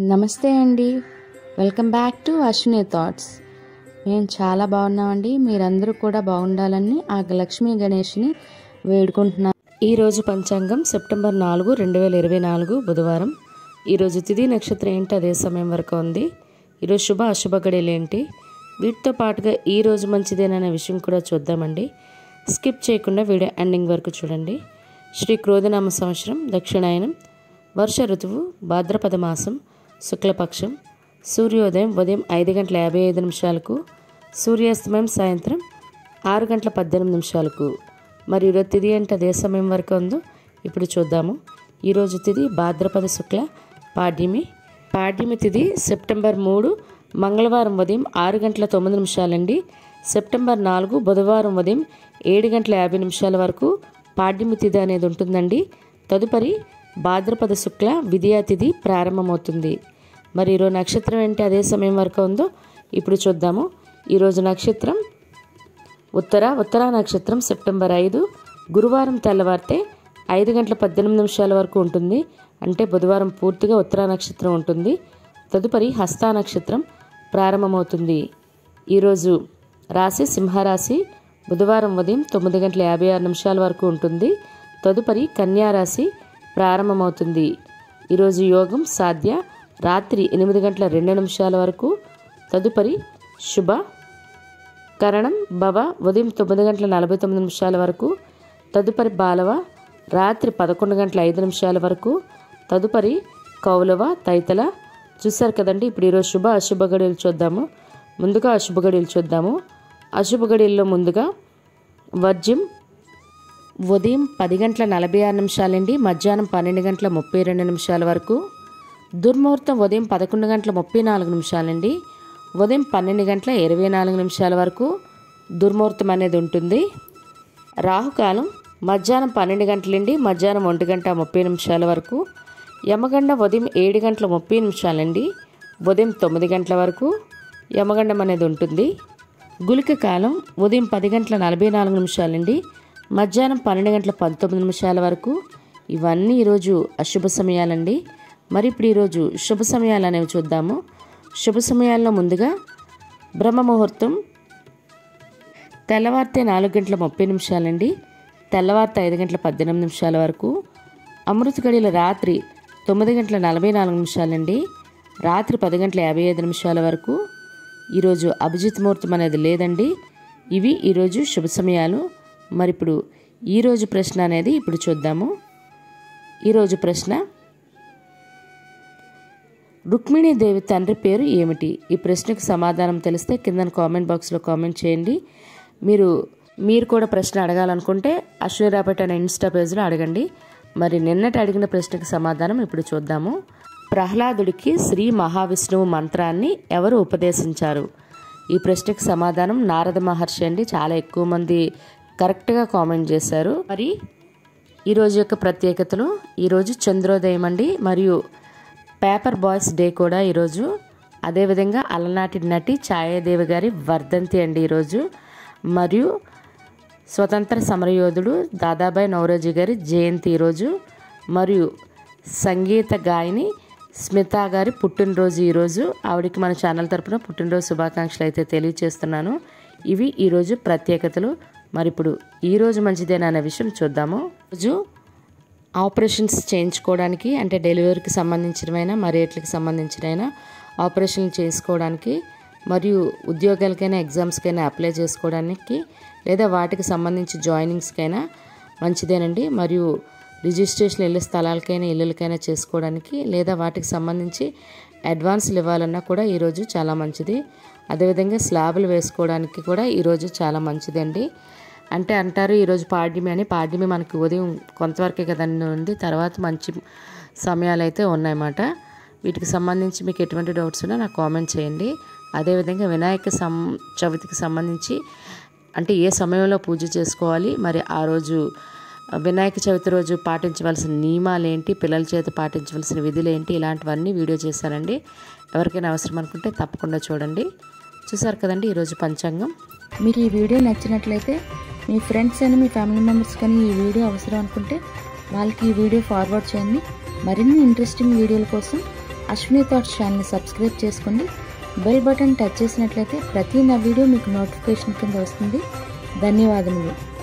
నమస్తే అండి welcome back to Ashwini thoughts మేము చాలా బాగున్నామండి మీరందరూ కూడా బాగుండాలని ఆ లక్ష్మీ గణేష్ని వేడుకుంటున్నాం ఈరోజు పంచాంగం సెప్టెంబర్ నాలుగు రెండు వేల ఇరవై నాలుగు బుధవారం ఈరోజు తిథి నక్షత్రం ఏంటి అదే సమయం వరకు ఉంది ఈరోజు శుభ అశుభ గడియలు ఏంటి వీటితో పాటుగా ఈ రోజు మంచిదేననే విషయం కూడా చూద్దామండి స్కిప్ చేయకుండా వీడియో ఎండింగ్ వరకు చూడండి శ్రీ క్రోధనామ సంవత్సరం దక్షిణాయనం వర్ష ఋతువు భాద్రపద మాసం శుక్లపక్షం సూర్యోదయం ఉదయం ఐదు గంటల యాభై ఐదు నిమిషాలకు సూర్యాస్తమయం సాయంత్రం ఆరు గంటల పద్దెనిమిది నిమిషాలకు మరి ఈరోజు తిథి అంటే అదే సమయం వరకు ఉందో ఇప్పుడు చూద్దాము ఈరోజు తిథి భాద్రపద శుక్ల పాడ్యమి పాడ్యమి తిథి సెప్టెంబర్ మూడు మంగళవారం ఉదయం ఆరు గంటల తొమ్మిది నిమిషాలండి సెప్టెంబర్ నాలుగు బుధవారం ఉదయం ఏడు గంటల యాభై నిమిషాల వరకు పాడ్యమి తిథి అనేది ఉంటుందండి తదుపరి భాద్రపద శుక్ల విద్యా తిథి ప్రారంభమవుతుంది మరి ఈరోజు నక్షత్రం ఏంటి అదే సమయం వరకు ఉందో ఇప్పుడు చూద్దాము ఈరోజు నక్షత్రం ఉత్తర ఉత్తర నక్షత్రం సెప్టెంబర్ ఐదు గురువారం తెల్లవారితే ఐదు గంటల పద్దెనిమిది నిమిషాల వరకు ఉంటుంది అంటే బుధవారం పూర్తిగా ఉత్తర నక్షత్రం ఉంటుంది తదుపరి హస్త నక్షత్రం ప్రారంభమవుతుంది ఈరోజు రాశి సింహరాశి బుధవారం ఉదయం తొమ్మిది గంటల యాభై ఆరు నిమిషాల వరకు ఉంటుంది తదుపరి కన్యా రాశి ప్రారంభమవుతుంది ఈరోజు యోగం సాధ్య రాత్రి ఎనిమిది గంటల రెండు నిమిషాల వరకు తదుపరి శుభ కరణం భవ ఉదయం తొమ్మిది గంటల నలభై తొమ్మిది నిమిషాల వరకు తదుపరి బాలవ రాత్రి పదకొండు గంటల ఐదు నిమిషాల వరకు తదుపరి కౌలవ తైతల చూశారు కదండి ఇప్పుడు ఈరోజు శుభ అశుభ గడియలు చూద్దాము ముందుగా అశుభ గడియలు చూద్దాము అశుభ గడియల్లో ముందుగా వర్జ్యం ఉదయం పది గంటల నలభై ఆరు నిమిషాలండి మధ్యాహ్నం పన్నెండు గంటల ముప్పై రెండు నిమిషాల వరకు దుర్ముహూర్తం ఉదయం పదకొండు గంటల ముప్పై నాలుగు నిమిషాలండి ఉదయం పన్నెండు గంటల ఇరవై నాలుగు నిమిషాల వరకు దుర్ముహూర్తం అనేది ఉంటుంది రాహుకాలం మధ్యాహ్నం పన్నెండు గంటలండి మధ్యాహ్నం ఒంటి గంట ముప్పై నిమిషాల వరకు యమగండ ఉదయం ఏడు గంటల ముప్పై నిమిషాలండి ఉదయం తొమ్మిది గంటల వరకు యమగండం అనేది ఉంటుంది గుళిక కాలం ఉదయం పది గంటల నలభై నాలుగు నిమిషాలండి మధ్యాహ్నం పన్నెండు గంటల పంతొమ్మిది నిమిషాల వరకు ఇవన్నీ ఈరోజు అశుభ సమయాలండి మరి ఇప్పుడు ఈరోజు శుభ సమయాలు అనేవి చూద్దాము శుభ సమయాల్లో ముందుగా బ్రహ్మ ముహూర్తం తెల్లవారితే నాలుగు గంటల ముప్పై నిమిషాలండి తెల్లవారితే ఐదు గంటల పద్దెనిమిది నిమిషాల వరకు అమృత గడియల రాత్రి తొమ్మిది గంటల నలభై నాలుగు నిమిషాలండి రాత్రి పది గంటల యాభై ఐదు నిమిషాల వరకు ఈరోజు అభిజిత్ ముహూర్తం అనేది లేదండి ఇవి ఈరోజు శుభ సమయాలు మరి ఇప్పుడు ఈరోజు ప్రశ్న అనేది ఇప్పుడు చూద్దాము ఈరోజు ప్రశ్న రుక్మిణీదేవి తండ్రి పేరు ఏమిటి ఈ ప్రశ్నకు సమాధానం తెలిస్తే కింద కామెంట్ బాక్స్లో కామెంట్ చేయండి మీరు మీరు కూడా ప్రశ్న అడగాలనుకుంటే అశ్వరాపేట అనే ఇన్స్టా పేజ్లో అడగండి మరి నిన్నటి అడిగిన ప్రశ్నకు సమాధానం ఇప్పుడు చూద్దాము ప్రహ్లాదుడికి శ్రీ మహావిష్ణువు మంత్రాన్ని ఎవరు ఉపదేశించారు ఈ ప్రశ్నకు సమాధానం నారద మహర్షి అండి చాలా ఎక్కువ మంది కరెక్ట్గా కామెంట్ చేశారు మరి ఈరోజు యొక్క ప్రత్యేకతలు ఈరోజు చంద్రోదయం అండి మరియు పేపర్ బాయ్స్ డే కూడా ఈరోజు అదేవిధంగా అలనాటి నటి ఛాయాదేవి గారి వర్ధంతి అండి ఈరోజు మరియు స్వతంత్ర సమరయోధుడు దాదాబాయ్ నవరోజీ గారి జయంతి ఈరోజు మరియు సంగీత గాయని స్మితా గారి పుట్టినరోజు ఈరోజు ఆవిడకి మన ఛానల్ తరపున పుట్టినరోజు శుభాకాంక్షలు అయితే తెలియజేస్తున్నాను ఇవి ఈరోజు ప్రత్యేకతలు మరి ఇప్పుడు ఈరోజు మంచిదేనా అనే విషయం చూద్దాము రోజు ఆపరేషన్స్ చేయించుకోవడానికి అంటే డెలివరీకి సంబంధించినవైనా మరి ఎట్లకి సంబంధించినైనా ఆపరేషన్లు చేసుకోవడానికి మరియు ఉద్యోగాలకైనా ఎగ్జామ్స్కైనా అప్లై చేసుకోవడానికి లేదా వాటికి సంబంధించి జాయినింగ్స్కైనా మంచిదేనండి మరియు రిజిస్ట్రేషన్ ఇళ్ళ స్థలాలకైనా ఇళ్ళకైనా చేసుకోవడానికి లేదా వాటికి సంబంధించి అడ్వాన్స్లు ఇవ్వాలన్నా కూడా ఈరోజు చాలా మంచిది అదేవిధంగా స్లాబులు వేసుకోవడానికి కూడా ఈరోజు చాలా మంచిదండి అంటే అంటారు ఈరోజు పాడ్యమి అని పాడ్యమి మనకి ఉదయం కొంతవరకే కదండి ఉంది తర్వాత మంచి సమయాలు అయితే ఉన్నాయన్నమాట వీటికి సంబంధించి మీకు ఎటువంటి డౌట్స్ ఉన్నా నాకు కామెంట్ చేయండి అదేవిధంగా వినాయక సం చవితికి సంబంధించి అంటే ఏ సమయంలో పూజ చేసుకోవాలి మరి ఆ రోజు వినాయక చవితి రోజు పాటించవలసిన నియమాలు ఏంటి పిల్లల చేత పాటించవలసిన విధులు ఏంటి ఇలాంటివన్నీ వీడియో చేశానండి ఎవరికైనా అవసరం అనుకుంటే తప్పకుండా చూడండి చూసారు కదండి ఈరోజు పంచాంగం మీకు ఈ వీడియో నచ్చినట్లయితే మీ ఫ్రెండ్స్ అని మీ ఫ్యామిలీ మెంబర్స్ కానీ ఈ వీడియో అవసరం అనుకుంటే వాళ్ళకి ఈ వీడియో ఫార్వర్డ్ చేయండి మరిన్ని ఇంట్రెస్టింగ్ వీడియోల కోసం అశ్విని థాట్స్ ఛానల్ని సబ్స్క్రైబ్ చేసుకోండి బెల్ బటన్ టచ్ చేసినట్లయితే ప్రతి నా వీడియో మీకు నోటిఫికేషన్ కింద వస్తుంది ధన్యవాదములు